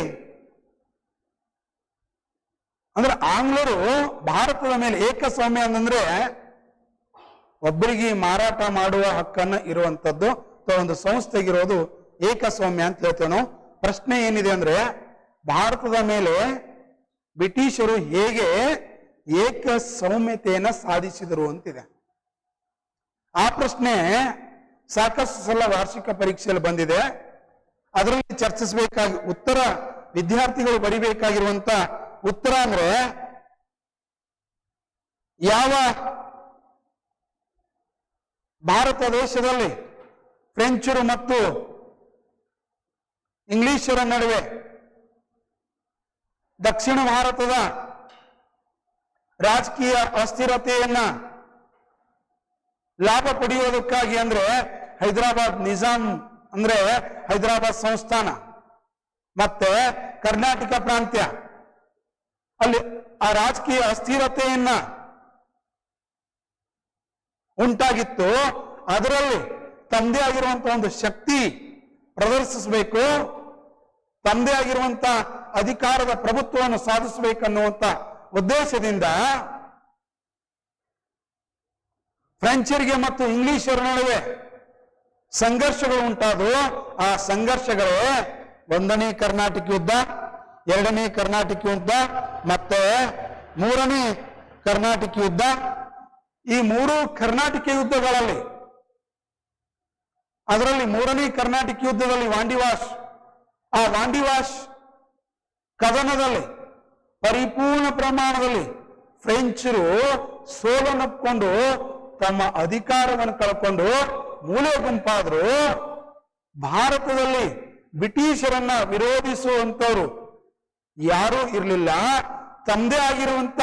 ಅಂದ್ರೆ ಆಂಗ್ಲರು ಭಾರತದ ಮೇಲೆ ಏಕಸ್ವಾಮ್ಯ ಅಂತಂದ್ರೆ ಒಬ್ಬರಿಗೆ ಮಾರಾಟ ಮಾಡುವ ಹಕ್ಕನ್ನು ಇರುವಂತದ್ದು ಅಥವಾ ಒಂದು ಸಂಸ್ಥೆಗಿರೋದು ಏಕಸ್ವಾಮ್ಯ ಅಂತ ಹೇಳ್ತೇವೆ ನಾವು ಪ್ರಶ್ನೆ ಏನಿದೆ ಅಂದ್ರೆ ಭಾರತದ ಮೇಲೆ ಬ್ರಿಟಿಷರು ಹೇಗೆ ಏಕಸ್ವಾಮ್ಯತೆಯನ್ನ ಸಾಧಿಸಿದರು ಅಂತಿದೆ ಆ ಪ್ರಶ್ನೆ ಸಾಕಷ್ಟು ಸಲ ವಾರ್ಷಿಕ ಪರೀಕ್ಷೆಯಲ್ಲಿ ಬಂದಿದೆ ಅದರಲ್ಲಿ ಚರ್ಚಿಸಬೇಕಾಗಿ ಉತ್ತರ ವಿದ್ಯಾರ್ಥಿಗಳು ಬರಿಬೇಕಾಗಿರುವಂತ ಉತ್ತರ ಅಂದ್ರೆ ಯಾವ ಭಾರತ ದೇಶದಲ್ಲಿ ಫ್ರೆಂಚರು ಮತ್ತು ಇಂಗ್ಲಿಷರ ನಡುವೆ ದಕ್ಷಿಣ ಭಾರತದ ರಾಜಕೀಯ ಅಸ್ಥಿರತೆಯನ್ನ ಲಾಭ ಪಡೆಯೋದಕ್ಕಾಗಿ ಅಂದ್ರೆ ಹೈದರಾಬಾದ್ ನಿಜಾಂ ಅಂದ್ರೆ ಹೈದರಾಬಾದ್ ಸಂಸ್ಥಾನ ಮತ್ತೆ ಕರ್ನಾಟಕ ಪ್ರಾಂತ್ಯ ಅಲ್ಲಿ ಆ ರಾಜಕೀಯ ಅಸ್ಥಿರತೆಯನ್ನ ಉಂಟಾಗಿತ್ತು ಅದರಲ್ಲಿ ತಂದೆ ಆಗಿರುವಂತಹ ಒಂದು ಶಕ್ತಿ ಪ್ರದರ್ಶಿಸಬೇಕು ತಂದೆ ಆಗಿರುವಂತ ಅಧಿಕಾರದ ಪ್ರಭುತ್ವವನ್ನು ಸಾಧಿಸಬೇಕನ್ನುವಂತ ಉದ್ದೇಶದಿಂದ ಫ್ರೆಂಚರಿಗೆ ಮತ್ತು ಇಂಗ್ಲಿಷರ ನಡುವೆ ಸಂಘರ್ಷಗಳು ಉಂಟಾದವು ಆ ಸಂಘರ್ಷಗಳೇ ಒಂದನೇ ಕರ್ನಾಟಕ ಯುದ್ಧ ಎರಡನೇ ಕರ್ನಾಟಕ ಯುದ್ಧ ಮತ್ತೆ ಮೂರನೇ ಕರ್ನಾಟಕ ಯುದ್ಧ ಈ ಮೂರು ಕರ್ನಾಟಕ ಯುದ್ಧಗಳಲ್ಲಿ ಅದರಲ್ಲಿ ಮೂರನೇ ಕರ್ನಾಟಕ ಯುದ್ಧದಲ್ಲಿ ವಾಂಡಿವಾಶ್ ಆ ವಾಂಡಿವಾಶ್ ಕದನದಲ್ಲಿ ಪರಿಪೂರ್ಣ ಪ್ರಮಾಣದಲ್ಲಿ ಫ್ರೆಂಚರು ಸೋಲನ್ನಪ್ಕೊಂಡು ತಮ್ಮ ಅಧಿಕಾರವನ್ನು ಕಳ್ಕೊಂಡು ಮೂಲೆ ಗುಂಪಾದ್ರು ಭಾರತದಲ್ಲಿ ಬ್ರಿಟಿಷರನ್ನ ವಿರೋಧಿಸುವಂತವರು ಯಾರೂ ಇರಲಿಲ್ಲ ತಮ್ಮದೇ ಆಗಿರುವಂತ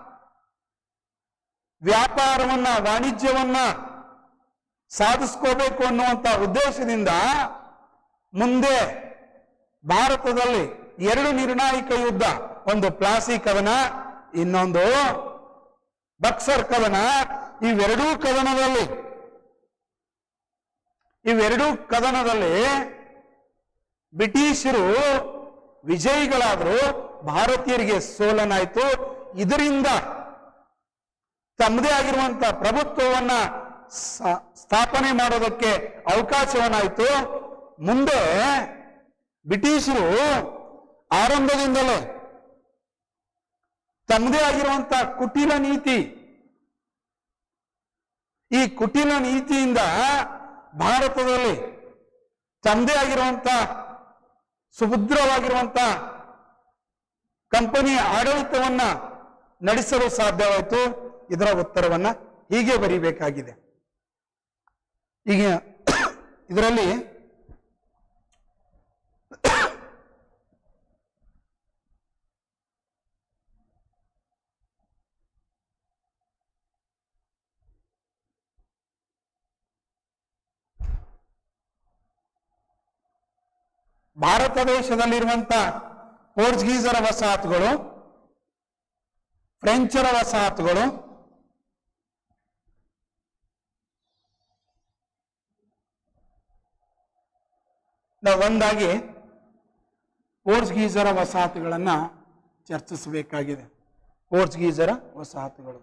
ವ್ಯಾಪಾರವನ್ನ ವಾಣಿಜ್ಯವನ್ನ ಸಾಧಿಸ್ಕೋಬೇಕು ಅನ್ನುವಂತ ಉದ್ದೇಶದಿಂದ ಮುಂದೆ ಭಾರತದಲ್ಲಿ ಎರಡು ನಿರ್ಣಾಯಕ ಯುದ್ಧ ಒಂದು ಪ್ಲಾಸಿ ಕದನ ಇನ್ನೊಂದು ಬಕ್ಸರ್ ಕದನ ಇವೆರಡೂ ಕದನದಲ್ಲಿ ಇವೆರಡೂ ಕದನದಲ್ಲಿ ಬ್ರಿಟಿಷರು ವಿಜಯಿಗಳಾದ್ರು ಭಾರತೀಯರಿಗೆ ಸೋಲನಾಯ್ತು ಇದರಿಂದ ತಮ್ಮದೇ ಆಗಿರುವಂತ ಪ್ರಭುತ್ವವನ್ನ ಸ- ಸ್ಥಾಪನೆ ಮಾಡೋದಕ್ಕೆ ಅವಕಾಶವನ್ನಾಯ್ತು ಮುಂದೆ ಬ್ರಿಟಿಷರು ಆರಂಭದಿಂದಲೇ ತಮ್ಮದೇ ಆಗಿರುವಂತ ಕುಟಿಲ ನೀತಿ ಈ ಕುಟಿಲ ನೀತಿಯಿಂದ ಭಾರತದಲ್ಲಿ ತಮ್ಮದೇ ಆಗಿರುವಂತ ಸುಭದ್ರವಾಗಿರುವಂತ ಕಂಪನಿಯ ಆಡಳಿತವನ್ನ ನಡೆಸಲು ಸಾಧ್ಯವಾಯಿತು ಇದರ ಉತ್ತರವನ್ನ ಹೀಗೆ ಬರೀಬೇಕಾಗಿದೆ ಈಗ ಇದರಲ್ಲಿ ಭಾರತ ದೇಶದಲ್ಲಿರುವಂತ ಪೋರ್ಚುಗೀಸರ ವಸಾಹತುಗಳು ಫ್ರೆಂಚರ ವಸಾಹತುಗಳು ನಾವು ಒಂದಾಗಿ ಪೋರ್ಚುಗೀಸರ ವಸಾಹತುಗಳನ್ನ ಚರ್ಚಿಸಬೇಕಾಗಿದೆ ಪೋರ್ಚುಗೀಸರ ವಸಾಹತುಗಳು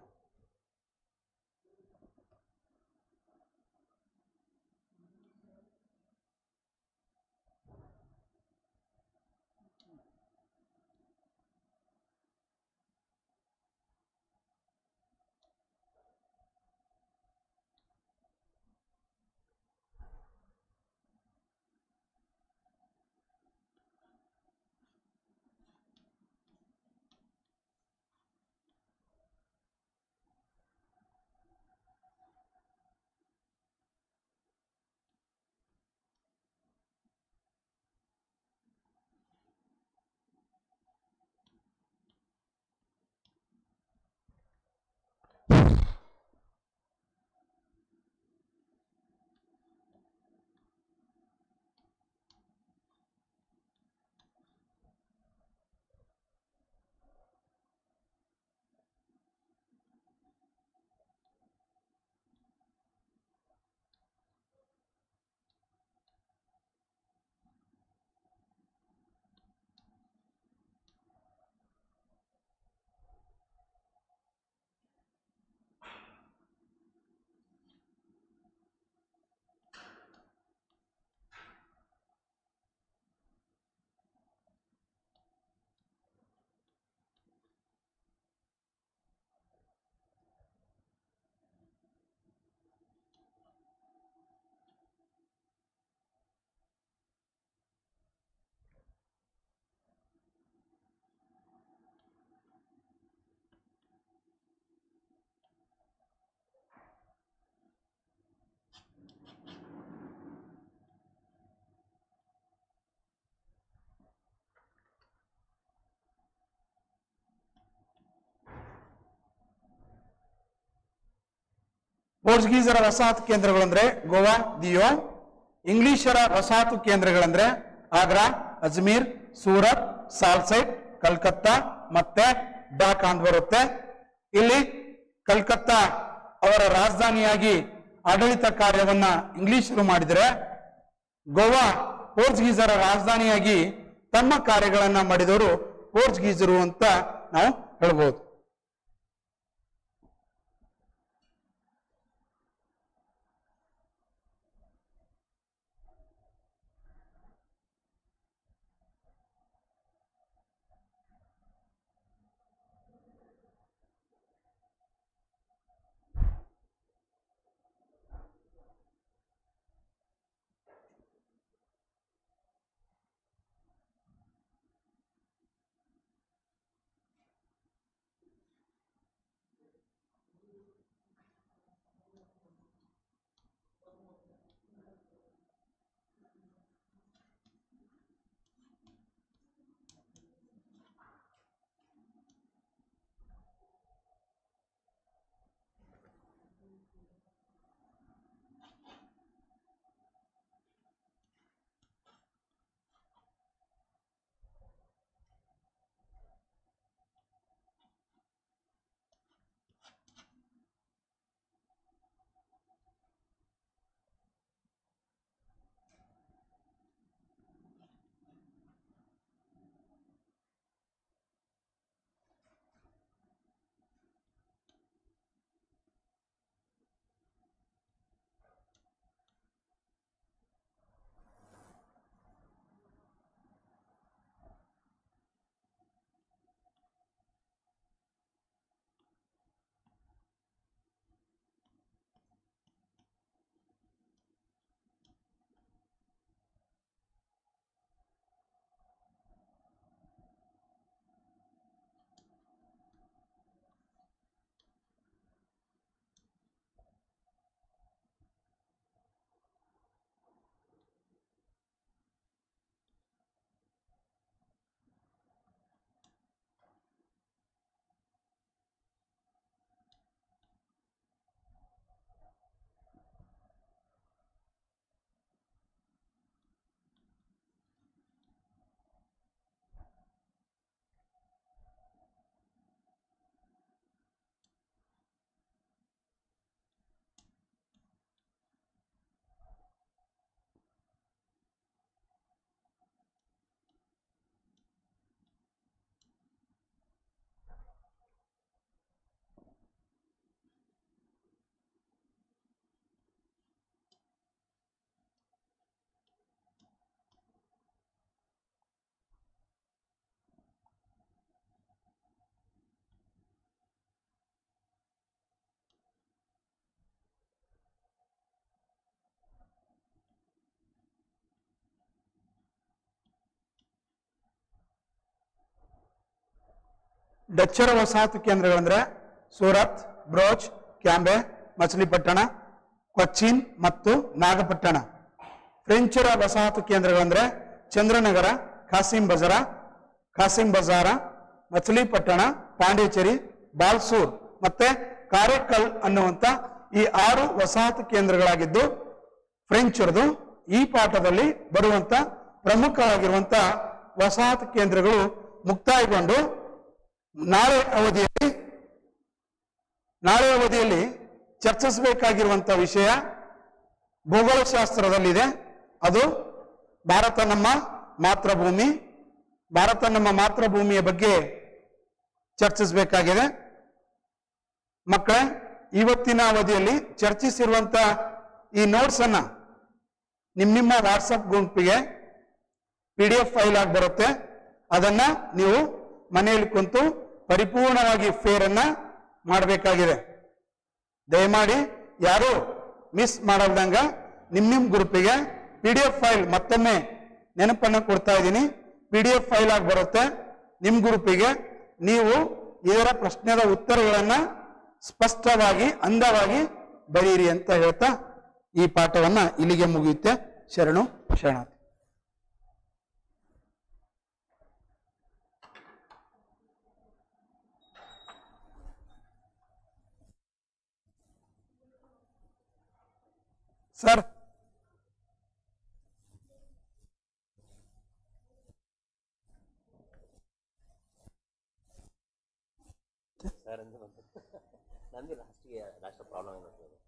ಪೋರ್ಚುಗೀಸರ ವಸಾಹತು ಕೇಂದ್ರಗಳಂದ್ರೆ ಗೋವಾ ದಿಯೋ ಇಂಗ್ಲಿಷರ ವಸಾಹತು ಕೇಂದ್ರಗಳಂದ್ರೆ ಆಗ್ರಾ ಅಜ್ಮೀರ್ ಸೂರತ್ ಸಾಲ್ಸೈಟ್ ಕಲ್ಕತ್ತಾ ಮತ್ತೆ ಡಾಕ್ ಅಂತ ಬರುತ್ತೆ ಇಲ್ಲಿ ಕಲ್ಕತ್ತಾ ಅವರ ರಾಜಧಾನಿಯಾಗಿ ಆಡಳಿತ ಕಾರ್ಯವನ್ನ ಇಂಗ್ಲಿಷರು ಮಾಡಿದರೆ ಗೋವಾ ಪೋರ್ಚುಗೀಸರ ರಾಜಧಾನಿಯಾಗಿ ತಮ್ಮ ಕಾರ್ಯಗಳನ್ನ ಮಾಡಿದವರು ಪೋರ್ಚುಗೀಸರು ಅಂತ ನಾವು ಹೇಳ್ಬೋದು ಡಚ್ಚರ ವಸಾಹತು ಕೇಂದ್ರಗಳಂದ್ರೆ ಸೂರತ್ ಬ್ರೋಚ್ ಕ್ಯಾಂಬೆ ಮಚಲಿಪಟ್ಟಣ ಕೊಚ್ಚಿನ್ ಮತ್ತು ನಾಗಪಟ್ಟಣ ಫ್ರೆಂಚರ ವಸಾಹತು ಕೇಂದ್ರಗಳಂದ್ರೆ ಚಂದ್ರನಗರ ಖಾಸಿಂ ಬಜಾರ ಖಾಸಿಂ ಬಜಾರ ಮಚಲಿಪಟ್ಟಣ ಪಾಂಡಿಚೇರಿ ಬಾಲ್ಸೂರ್ ಮತ್ತೆ ಕಾರೇಕಲ್ ಅನ್ನುವಂತ ಈ ಆರು ವಸಾಹತು ಕೇಂದ್ರಗಳಾಗಿದ್ದು ಫ್ರೆಂಚರದು ಈ ಪಾಠದಲ್ಲಿ ಬರುವಂತ ಪ್ರಮುಖವಾಗಿರುವಂತ ವಸಾಹತು ಕೇಂದ್ರಗಳು ಮುಕ್ತಾಯಗೊಂಡು ನಾಳೆ ಅವಧಿಯಲ್ಲಿ ನಾಳೆ ಅವಧಿಯಲ್ಲಿ ಚರ್ಚಿಸಬೇಕಾಗಿರುವಂತ ವಿಷಯ ಭೂಗೋಳಶಾಸ್ತ್ರದಲ್ಲಿದೆ ಅದು ಭಾರತ ನಮ್ಮ ಮಾತೃಭೂಮಿ ಭಾರತ ನಮ್ಮ ಮಾತೃಭೂಮಿಯ ಬಗ್ಗೆ ಚರ್ಚಿಸಬೇಕಾಗಿದೆ ಮಕ್ಕಳೇ ಇವತ್ತಿನ ಅವಧಿಯಲ್ಲಿ ಚರ್ಚಿಸಿರುವಂತ ಈ ನೋಟ್ಸ್ ಅನ್ನ ನಿಮ್ಮ ನಿಮ್ಮ ವಾಟ್ಸಪ್ ಗುಂಪಿಗೆ ಪಿ ಡಿ ಎಫ್ ಫೈಲ್ ಆಗಿ ಬರುತ್ತೆ ಅದನ್ನ ನೀವು ಮನೆಯಲ್ಲಿ ಕುಂತು ಪರಿಪೂರ್ಣವಾಗಿ ಫೇರ್ ಅನ್ನ ಮಾಡಬೇಕಾಗಿದೆ ದಯಮಾಡಿ ಯಾರು ಮಿಸ್ ಮಾಡಲ್ದಂಗ ನಿಮ್ ನಿಮ್ ಗ್ರೂಪಿಗೆ ಪಿ ಡಿ ಎಫ್ ಫೈಲ್ ಮತ್ತೊಮ್ಮೆ ನೆನಪನ್ನ ಕೊಡ್ತಾ ಇದ್ದೀನಿ ಪಿ ಡಿ ಎಫ್ ಫೈಲ್ ಆಗಿ ಬರುತ್ತೆ ನಿಮ್ ಗ್ರೂಪಿಗೆ ನೀವು ಇದರ ಪ್ರಶ್ನೆದ ಉತ್ತರಗಳನ್ನ ಸ್ಪಷ್ಟವಾಗಿ ಅಂದವಾಗಿ ಬರೀರಿ ಅಂತ ಹೇಳ್ತಾ ಈ ಪಾಠವನ್ನ ಇಲ್ಲಿಗೆ ಮುಗಿಯುತ್ತೆ ಶರಣು ಶರಣಾರ್ಥಿ ಸರ್ ಸರ್ ಅಂತ ಬಂತು ನಂದು ಲಾಸ್ಟಿಗೆ ಲಾಸ್ಟ್ ಪ್ರಾಬ್ಲಮ್ ಏನಾಗ್ತದೆ